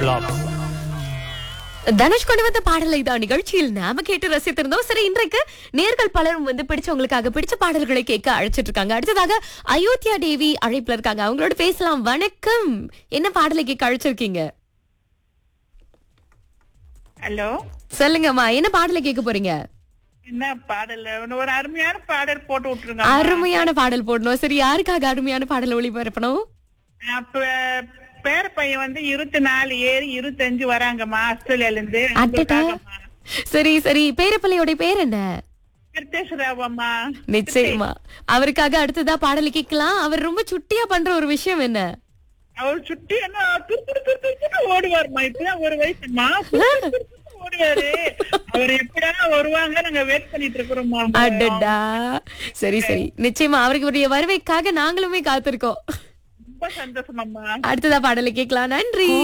தனுஷ் கொண்டு வந்த பாடலை தான் நிகழ்ச்சியில் நாம கேட்டு ரசித்திருந்தோம் சரி இன்றைக்கு நேர்கள் பலரும் வந்து பிடிச்சவங்களுக்காக பிடிச்ச பாடல்களை கேட்க அழைச்சிட்டு இருக்காங்க அடுத்ததாக அயோத்தியா தேவி அழைப்புல இருக்காங்க அவங்களோட பேசலாம் வணக்கம் என்ன பாடலை கேட்க அழைச்சிருக்கீங்க ஹலோ சொல்லுங்கம்மா என்ன பாடலை கேட்க போறீங்க என்ன பாடல் ஒரு அருமையான பாடல் போட்டு விட்டுருங்க அருமையான பாடல் போடணும் சரி யாருக்காக அருமையான பாடல் ஒளிபரப்பணும் அப்ப பேர பையன் வந்து இருபத்தி நாலு ஏறி இருபத்தஞ்சு வராங்கம்மா ஆஸ்திரேலியால இருந்து அட்டடா சரி சரி பேரப்பிள்ளையோட பேர் என்ன கிருத்தேஸ்வராவம்மா நிச்சயமா அவருக்காக அடுத்ததா பாடலை கேட்கலாம் அவர் ரொம்ப சுட்டியா பண்ற ஒரு விஷயம் என்ன அவர் சுட்டி என்ன துரு துரு துரு துரு துரு ஓடுவாருமா இப்பதான் ஒரு வயசுமா துரு துரு துரு துரு ஓடுவாரு அவர் எப்படா வருவாங்க நாங்க வெயிட் பண்ணிட்டு இருக்கிறோம்மா அடடா சரி சரி நிச்சயமா அவருடைய வருவைக்காக நாங்களுமே காத்திருக்கோம் ரொம்ப சந்தோஷமாம்மா அடுத்ததா பாடலை கேட்கலாம் நன்றி